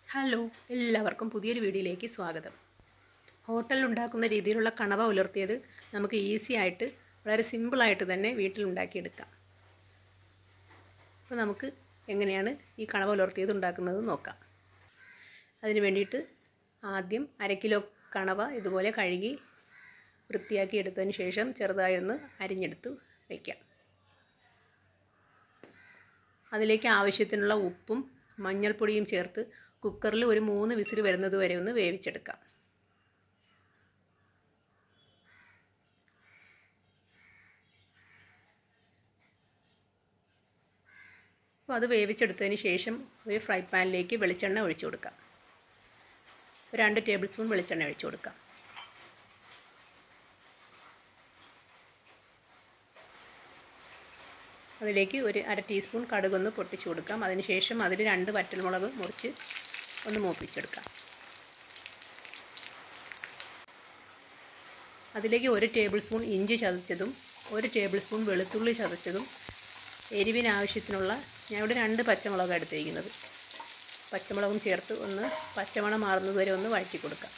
hello എല്ലാവർക്കും പുതിയൊരു വീഡിയോയിലേക്ക് സ്വാഗതം ഹോട്ടലിൽ ഉണ്ടാക്കുന്ന രീതിയിലുള്ള കണവ ഉലർത്തിയത് നമുക്ക് ഈസി ആയിട്ട് വളരെ സിമ്പിളായിട്ട് തന്നെ വീട്ടിൽ ഉണ്ടാക്കിയെടുക്കാം അപ്പോൾ നമുക്ക് എങ്ങനെയാണ് ഈ കണവ ഉലർത്തിയത് ഉണ്ടാക്കുന്നത് നോക്കാം അതിന് വേണ്ടിയിട്ട് ആദ്യം അര കിലോ കണവ ഇതുപോലെ കഴുകി വൃത്തിയാക്കി എടുത്തതിന് ശേഷം ചെറുതായി ഒന്ന് അരിഞ്ഞെടുത്ത് വയ്ക്കാം അതിലേക്ക് ആവശ്യത്തിനുള്ള ഉപ്പും മഞ്ഞൾപ്പൊടിയും ചേർത്ത് കുക്കറിൽ ഒരു മൂന്ന് വിസിൽ വരുന്നത് വരെ ഒന്ന് വേവിച്ചെടുക്കാം അപ്പോൾ അത് വേവിച്ചെടുത്തതിന് ശേഷം ഒരു ഫ്രൈ പാനിലേക്ക് വെളിച്ചെണ്ണ ഒഴിച്ചു കൊടുക്കാം ഒരു രണ്ട് ടേബിൾ സ്പൂൺ വെളിച്ചെണ്ണ ഒഴിച്ചു കൊടുക്കാം അതിലേക്ക് ഒരു അര ടീസ്പൂൺ കടുകൊന്ന് പൊട്ടിച്ചു കൊടുക്കാം അതിനുശേഷം അതിൽ രണ്ട് വറ്റൽമുളക് മുറിച്ച് ഒന്ന് മൂപ്പിച്ചെടുക്കാം അതിലേക്ക് ഒരു ടേബിൾ സ്പൂൺ ഇഞ്ചി ചതച്ചതും ഒരു ടേബിൾ സ്പൂൺ വെളുത്തുള്ളി ചതച്ചതും എരിവിന് ആവശ്യത്തിനുള്ള ഞാൻ ഇവിടെ രണ്ട് പച്ചമുളക് എടുത്തിരിക്കുന്നത് പച്ചമുളകും ചേർത്ത് ഒന്ന് പച്ചമണം മാറുന്നത് വരെ ഒന്ന് വഴറ്റി കൊടുക്കാം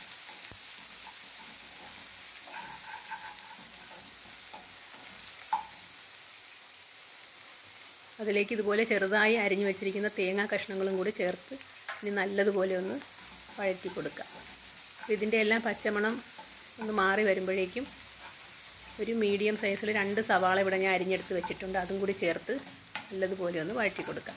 അതിലേക്ക് ഇതുപോലെ ചെറുതായി അരിഞ്ഞു വെച്ചിരിക്കുന്ന തേങ്ങാ കഷ്ണങ്ങളും കൂടി ചേർത്ത് ഇനി നല്ലതുപോലെ ഒന്ന് വഴറ്റി കൊടുക്കുക അപ്പോൾ ഇതിൻ്റെ എല്ലാം പച്ചമണം ഒന്ന് മാറി വരുമ്പോഴേക്കും ഒരു മീഡിയം സൈസിൽ രണ്ട് സവാള ഇവിടെ ഞാൻ അരിഞ്ഞെടുത്ത് വെച്ചിട്ടുണ്ട് അതും കൂടി ചേർത്ത് നല്ലതുപോലെ ഒന്ന് വഴറ്റി കൊടുക്കാം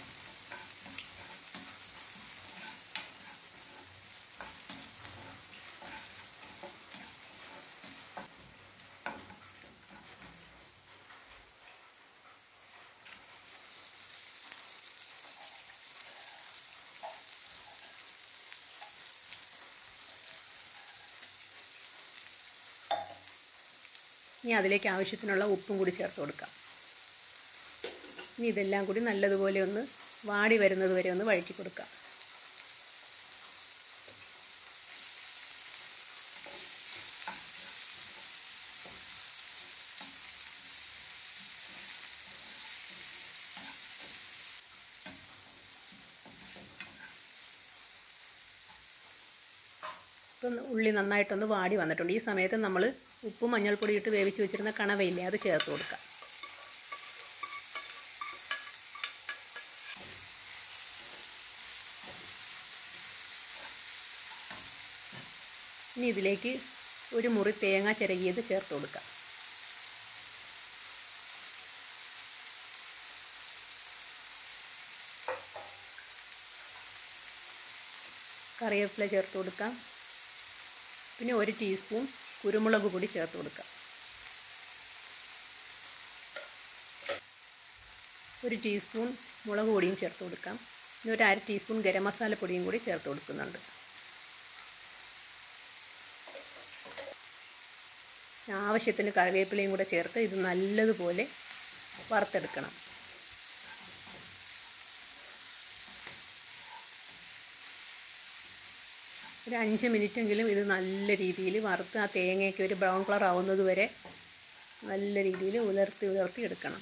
ഇനി അതിലേക്ക് ആവശ്യത്തിനുള്ള ഉപ്പും കൂടി ചേർത്ത് കൊടുക്കാം ഇനി ഇതെല്ലാം കൂടി നല്ലതുപോലെ ഒന്ന് വാടി വരുന്നത് വരെ ഒന്ന് വഴറ്റി കൊടുക്കാം ഇപ്പം ഉള്ളി നന്നായിട്ടൊന്ന് വാടി വന്നിട്ടുണ്ട് ഈ സമയത്ത് നമ്മൾ ഉപ്പും മഞ്ഞൾപ്പൊടി ഇട്ട് വേവിച്ച് വെച്ചിരുന്ന കണവയില്ലേ അത് ചേർത്ത് കൊടുക്കാം ഇനി ഇതിലേക്ക് ഒരു മുറി തേങ്ങ ചിരകിയത് ചേർത്ത് കൊടുക്കാം കറിവേപ്പില ചേർത്ത് കൊടുക്കാം പിന്നെ ഒരു ടീസ്പൂൺ കുരുമുളക് പൊടി ചേർത്ത് കൊടുക്കാം ഒരു ടീസ്പൂൺ മുളക് പൊടിയും ചേർത്ത് കൊടുക്കാം പിന്നെ ഒരു അര ടീസ്പൂൺ ഗരം മസാല പൊടിയും കൂടി ചേർത്ത് കൊടുക്കുന്നുണ്ട് ആവശ്യത്തിന് കറിവേപ്പിലയും കൂടെ ചേർത്ത് ഇത് നല്ലതുപോലെ വറുത്തെടുക്കണം ഒരു അഞ്ച് മിനിറ്റെങ്കിലും ഇത് നല്ല രീതിയിൽ വറുത്ത് ആ തേങ്ങയൊക്കെ ഒരു ബ്രൗൺ കളർ ആവുന്നത് വരെ നല്ല രീതിയിൽ ഉലർത്തി ഉലർത്തി എടുക്കണം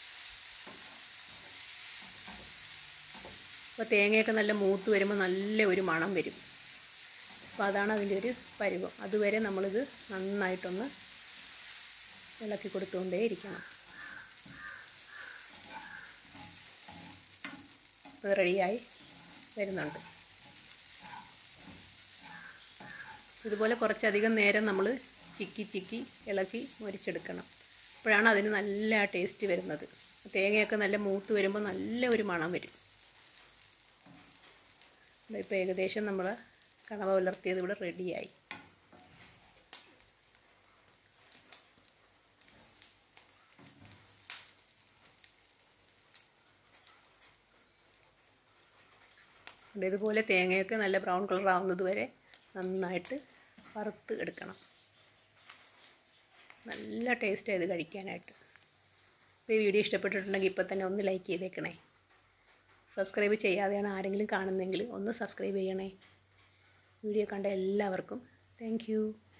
അപ്പോൾ തേങ്ങയൊക്കെ നല്ല മൂത്ത് വരുമ്പോൾ നല്ല ഒരു മണം വരും അപ്പോൾ അതാണ് അതിൻ്റെ ഒരു പരുവം അതുവരെ നമ്മളിത് നന്നായിട്ടൊന്ന് ഇളക്കി കൊടുത്തുകൊണ്ടേ ഇരിക്കണം അത് റെഡിയായി വരുന്നുണ്ട് ഇതുപോലെ കുറച്ചധികം നേരം നമ്മൾ ചിക്കി ചിക്കി ഇളക്കി മുരിച്ചെടുക്കണം അപ്പോഴാണ് അതിന് നല്ല ടേസ്റ്റ് വരുന്നത് തേങ്ങയൊക്കെ നല്ല മൂത്ത് വരുമ്പോൾ നല്ല ഒരു മണം വരും ഇപ്പോൾ ഏകദേശം നമ്മൾ കണവ ഉലർത്തിയത് ഇവിടെ റെഡിയായി ഇതുപോലെ തേങ്ങയൊക്കെ നല്ല ബ്രൗൺ കളർ ആവുന്നത് വരെ നന്നായിട്ട് വറുത്ത് എടുക്കണം നല്ല ടേസ്റ്റാണ് ഇത് കഴിക്കാനായിട്ട് ഇപ്പോൾ ഈ വീഡിയോ ഇഷ്ടപ്പെട്ടിട്ടുണ്ടെങ്കിൽ ഇപ്പോൾ തന്നെ ഒന്ന് ലൈക്ക് ചെയ്തേക്കണേ സബ്സ്ക്രൈബ് ചെയ്യാതെയാണ് ആരെങ്കിലും കാണുന്നതെങ്കിൽ ഒന്ന് സബ്സ്ക്രൈബ് ചെയ്യണേ വീഡിയോ കണ്ട എല്ലാവർക്കും താങ്ക്